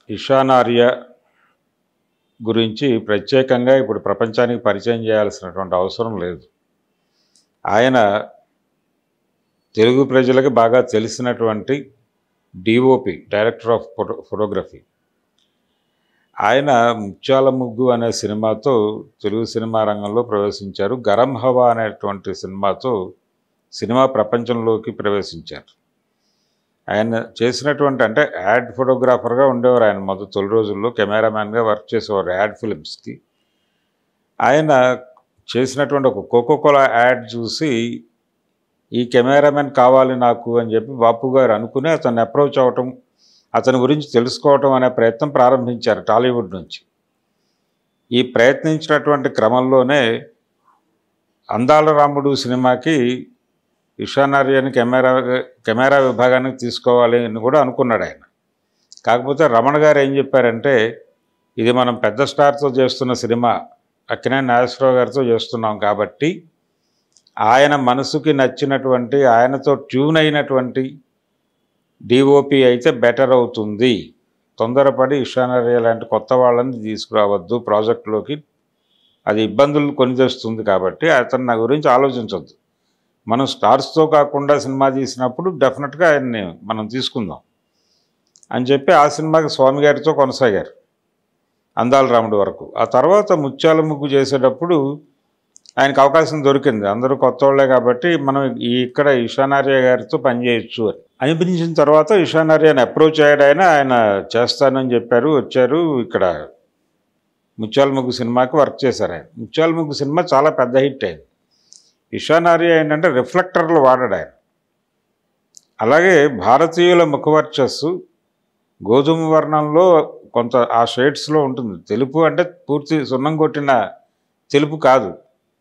ఇషానార్య గురించి ప్రత్యేకంగా ఇప్పుడు ప్రపంచానికి పరిచయం చేయాల్సినటువంటి అవసరం లేదు ఆయన తెలుగు ప్రజలకు బాగా తెలిసినటువంటి DOP director of photo photography ఆయన ముత్యాల ముగ్గు అనే సినిమాతో తెలుగు సినిమా రంగంలో ప్రవేశించారు గరం హవా అనేటువంటి సినిమాతో సినిమా ప్రపంచంలోకి ప్రవేశించారు ఆయన చేసినటువంటి అంటే యాడ్ ఫోటోగ్రాఫర్గా ఉండేవారు ఆయన మొదటి తొలి రోజుల్లో కెమెరామ్యాన్గా వర్క్ చేసేవారు యాడ్ ఫిలిమ్స్కి ఆయన చేసినటువంటి ఒక కోకోకోలా యాడ్ చూసి ఈ కెమెరామెన్ కావాలి నాకు అని చెప్పి బాపు గారు అనుకుని అతన్ని అప్రోచ్ అవ్వటం అతని గురించి తెలుసుకోవటం అనే ప్రయత్నం ప్రారంభించారు టాలీవుడ్ నుంచి ఈ ప్రయత్నించినటువంటి క్రమంలోనే అందాల రాముడు సినిమాకి ఇషానార్యని కెమెరా కెమెరా విభాగానికి తీసుకోవాలి అని కూడా అనుకున్నాడు ఆయన కాకపోతే రమణ గారు ఏం చెప్పారంటే ఇది మనం పెద్ద స్టార్తో చేస్తున్న సినిమా అక్కినే నాగేశ్వరరావు గారితో చేస్తున్నాం కాబట్టి ఆయన మనసుకి నచ్చినటువంటి ఆయనతో ట్యూన్ అయినటువంటి డిఓపి అయితే బెటర్ అవుతుంది తొందరపడి ఇషానర్య లాంటి కొత్త వాళ్ళని తీసుకురావద్దు ప్రాజెక్టులోకి అది ఇబ్బందులు కొని తెస్తుంది కాబట్టి అతను నా గురించి ఆలోచించొద్దు మనం స్టార్స్తో కాకుండా సినిమా తీసినప్పుడు డెఫినెట్గా ఆయన్ని మనం తీసుకుందాం అని చెప్పి ఆ సినిమాకి స్వామి గారితో కొనసాగారు అందాల రాముడి వరకు ఆ తర్వాత ముత్యాల ముగ్గు చేసేటప్పుడు ఆయనకు అవకాశం దొరికింది అందరూ కొత్త వాళ్ళే కాబట్టి మనం ఈ ఇక్కడ ఇషానార్య గారితో పనిచేయచ్చు అని అనిపించిన తర్వాత ఇషానార్యని అప్రోచ్ అయ్యాడు ఆయన ఆయన చేస్తానని చెప్పారు వచ్చారు ఇక్కడ ముత్యాల ముగ్గు సినిమాకి వర్క్ చేశారు ఆయన ముత్యాల ముగ్గు సినిమా చాలా పెద్ద హిట్ అయింది ఇషానార్య ఏంటంటే రిఫ్లెక్టర్లు వాడాడు ఆయన అలాగే భారతీయుల ముఖవర్చస్సు గోధుమ వర్ణంలో కొంత ఆ షేడ్స్లో ఉంటుంది తెలుపు అంటే పూర్తి సున్నం కొట్టిన తెలుపు కాదు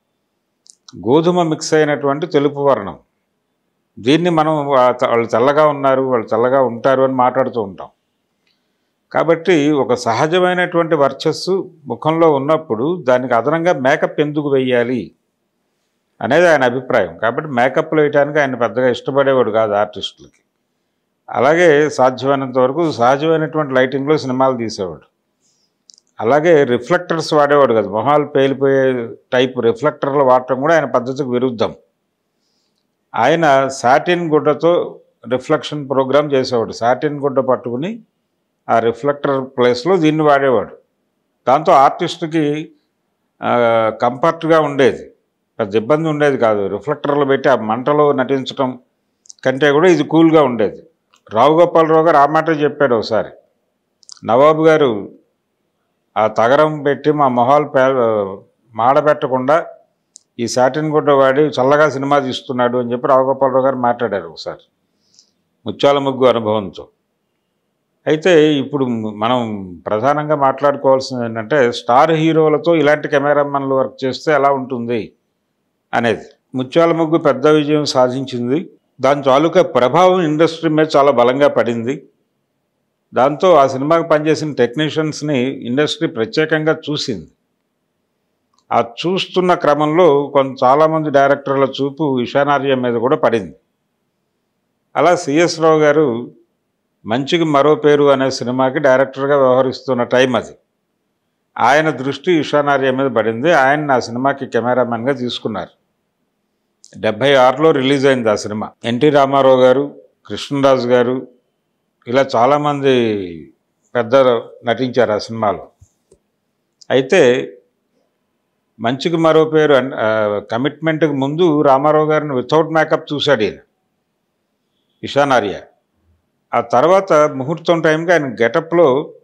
గోధుమ మిక్స్ అయినటువంటి తెలుపు వర్ణం దీన్ని మనం వా- వాళ్ళు తెల్లగా ఉన్నారు వాళ్ళు తెల్లగా ఉంటారు అని మాట్లాడుతూ ఉంటాం కాబట్టి ఒక సహజమైనటువంటి వర్చస్సు ముఖంలో ఉన్నప్పుడు దానికి అదనంగా మేకప్ ఎందుకు వెయ్యాలి అనేది ఆయన అభిప్రాయం కాబట్టి మేకప్లు వేయడానికి ఆయన పెద్దగా ఇష్టపడేవాడు కాదు ఆర్టిస్టులకి అలాగే సాధ్యమైనంత వరకు సహజమైనటువంటి లైటింగ్లో సినిమాలు తీసేవాడు అలాగే రిఫ్లెక్టర్స్ వాడేవాడు కదా మొహాలు పేలిపోయే టైప్ రిఫ్లెక్టర్లు వాడటం కూడా ఆయన పద్ధతికి విరుద్ధం ఆయన సాటిన్ గుడ్డతో రిఫ్లెక్షన్ ప్రోగ్రామ్ చేసేవాడు సాటిన్ గుడ్డ పట్టుకుని ఆ రిఫ్లెక్టర్ ప్లేస్లో దీన్ని వాడేవాడు దాంతో ఆర్టిస్ట్కి కంఫర్ట్గా ఉండేది పెద్ద ఇబ్బంది ఉండేది కాదు రిఫ్లెక్టర్లు పెట్టి ఆ మంటలో నటించడం కంటే కూడా ఇది కూల్గా ఉండేది రావు గోపాలరావు గారు ఆ మాట చెప్పాడు ఒకసారి నవాబు గారు ఆ తగరం పెట్టి మా మొహాలు పే మాడబెట్టకుండా ఈ సాటిన్ గుడ్డ వాడి చల్లగా సినిమా తీస్తున్నాడు అని చెప్పి రావు గోపాలరావు గారు మాట్లాడారు ఒకసారి ముత్యాల ముగ్గు అనుభవంతో అయితే ఇప్పుడు మనం ప్రధానంగా మాట్లాడుకోవాల్సింది ఏంటంటే స్టార్ హీరోలతో ఇలాంటి కెమెరామెన్లు వర్క్ చేస్తే ఎలా ఉంటుంది అనేది ముత్యాల ముగ్గు పెద్ద విజయం సాధించింది దాని తాలూకా ప్రభావం ఇండస్ట్రీ మీద చాలా బలంగా పడింది దాంతో ఆ సినిమాకి పనిచేసిన టెక్నీషియన్స్ని ఇండస్ట్రీ ప్రత్యేకంగా చూసింది ఆ చూస్తున్న క్రమంలో కొంత చాలామంది డైరెక్టర్ల చూపు ఇషానార్య మీద కూడా పడింది అలా సిఎస్ రావు గారు మంచికి మరో పేరు అనే సినిమాకి డైరెక్టర్గా వ్యవహరిస్తున్న టైం అది ఆయన దృష్టి ఇషానార్య మీద పడింది ఆయన ఆ సినిమాకి కెమెరామెన్గా తీసుకున్నారు డెబ్భై ఆరులో రిలీజ్ అయింది ఆ సినిమా ఎన్టీ రామారావు గారు కృష్ణరాజు గారు ఇలా చాలామంది పెద్ద నటించారు ఆ సినిమాలో అయితే మంచికి మరో పేరు అన్- ఆ, కమిట్మెంట్కి ముందు రామారావు గారిని వితౌట్ మేకప్ చూశాడు ఈయన ఇషానార్య ఆ తర్వాత ముహూర్తం టైంకి ఆయన గెటప్లో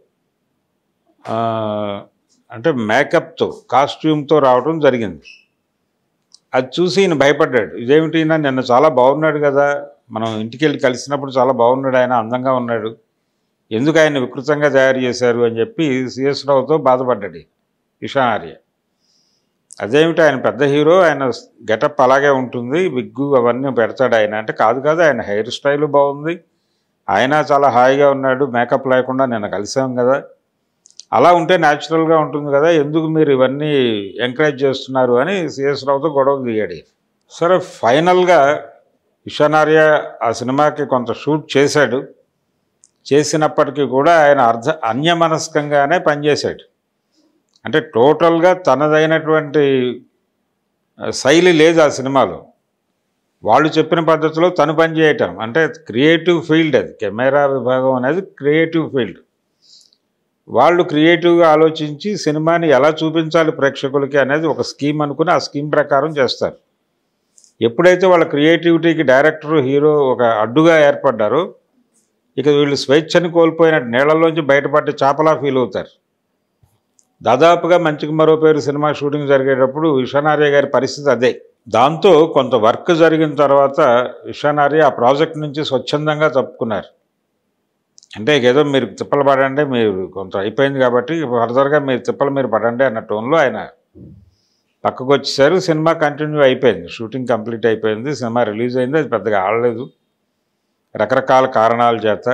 అంటే మేకప్తో కాస్ట్యూమ్తో రావడం జరిగింది అది చూసి ఈయన భయపడ్డాడు ఇదేమిటి ఈయన నిన్న చాలా బాగున్నాడు కదా మనం ఇంటికి వెళ్ళి కలిసినప్పుడు చాలా బాగున్నాడు ఆయన అందంగా ఉన్నాడు ఎందుకు ఆయన వికృతంగా తయారు చేశారు అని చెప్పి సిఎస్ రావుతో బాధపడ్డాడు ఇషానార్య అదేమిటి ఆయన పెద్ద హీరో ఆయన గెటప్ అలాగే ఉంటుంది విగ్గు అవన్నీ పెడతాడు ఆయన అంటే కాదు కాదు ఆయన హెయిర్ స్టైల్ బాగుంది ఆయన చాలా హాయిగా ఉన్నాడు మేకప్ లేకుండా నిన్న కలిసాం కదా అలా ఉంటే న్యాచురల్గా ఉంటుంది కదా ఎందుకు మీరు ఇవన్నీ ఎంకరేజ్ చేస్తున్నారు అని సిఎస్ రావుతో గొడవ దిగాడు సరే ఫైనల్గా ఇషానార్య ఆ సినిమాకి కొంత షూట్ చేశాడు చేసినప్పటికీ కూడా ఆయన అర్ధ అన్యమనస్కంగానే పనిచేశాడు అంటే టోటల్గా తనదైనటువంటి ఆ, శైలి లేదు ఆ సినిమాలో వాళ్ళు చెప్పిన పద్ధతిలో తను పనిచేయటం అంటే క్రియేటివ్ ఫీల్డ్ అది కెమెరా విభాగం అనేది క్రియేటివ్ ఫీల్డ్ వాళ్ళు క్రియేటివ్గా ఆలోచించి సినిమాని ఎలా చూపించాలి ప్రేక్షకులకి అనేది ఒక స్కీమ్ అనుకుని ఆ స్కీమ్ ప్రకారం చేస్తారు ఎప్పుడైతే వాళ్ళ క్రియేటివిటీకి డైరెక్టర్ హీరో ఒక అడ్డుగా ఏర్పడ్డారో ఇక వీళ్ళు స్వేచ్ఛని కోల్పోయిన నీళ్ళలోంచి బయటపడి చేపలా ఫీల్ అవుతారు దాదాపుగా మంచికి మరో పేరు సినిమా షూటింగ్ జరిగేటప్పుడు విశ్వనార్య గారి పరిస్థితి అదే దాంతో కొంత వర్క్ జరిగిన తర్వాత విశ్వనార్య ఆ ప్రాజెక్ట్ నుంచి స్వచ్ఛందంగా తప్పుకున్నారు అంటే ఏదో మీరు తిప్పలు పడండి మీరు కొంత అయిపోయింది కాబట్టి ఫర్దర్గా మీరు తిప్పలు మీరు పడండి అన్న టోన్లో ఆయన పక్కకు వచ్చేసారు సినిమా కంటిన్యూ అయిపోయింది షూటింగ్ కంప్లీట్ అయిపోయింది సినిమా రిలీజ్ అయింది అది పెద్దగా ఆడలేదు రకరకాల కారణాల చేత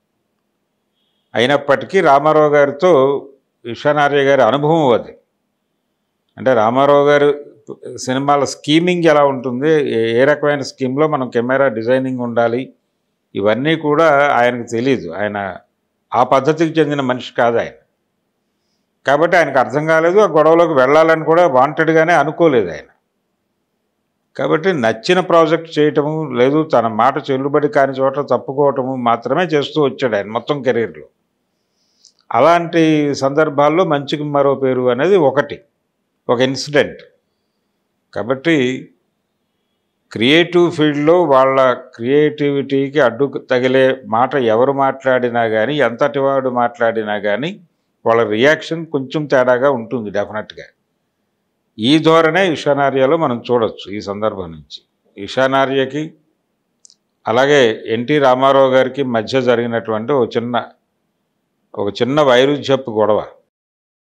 అయినప్పటికీ రామారావు గారితో విశ్వనార్య గారి అనుభవం అది అంటే రామారావు గారు సినిమాల స్కీమింగ్ ఎలా ఉంటుంది ఏ- ఏ రకమైన స్కీమ్లో మనం కెమెరా డిజైనింగ్ ఉండాలి ఇవన్నీ కూడా ఆయనకు తెలియదు ఆయన ఆ పద్ధతికి చెందిన మనిషి కాదు ఆయన కాబట్టి ఆయనకు అర్థం కాలేదు ఆ గొడవలోకి వెళ్ళాలని కూడా వాంటెడ్గానే అనుకోలేదు ఆయన కాబట్టి నచ్చిన ప్రాజెక్ట్ చేయటము లేదు తన మాట చెల్లుబడి కాని చోట తప్పుకోవటము మాత్రమే చేస్తూ వచ్చాడు ఆయన మొత్తం కెరీర్లో అలాంటి సందర్భాల్లో మంచికి మరో పేరు అనేది ఒకటి ఒక ఇన్సిడెంట్ కాబట్టి క్రియేటివ్ ఫీల్డ్లో వాళ్ళ క్రియేటివిటీకి అడ్డు తగిలే మాట ఎవరు మాట్లాడినా కానీ ఎంతటి వాడు మాట్లాడినా కానీ వాళ్ళ రియాక్షన్ కొంచెం తేడాగా ఉంటుంది డెఫినెట్గా ఈ ధోరణే ఈశానార్యలో మనం చూడొచ్చు ఈ సందర్భం నుంచి ఈశానార్యకి అలాగే ఎన్టీ రామారావు గారికి మధ్య జరిగినటువంటి ఒక చిన్న ఒక చిన్న వైరుధ్యపు గొడవ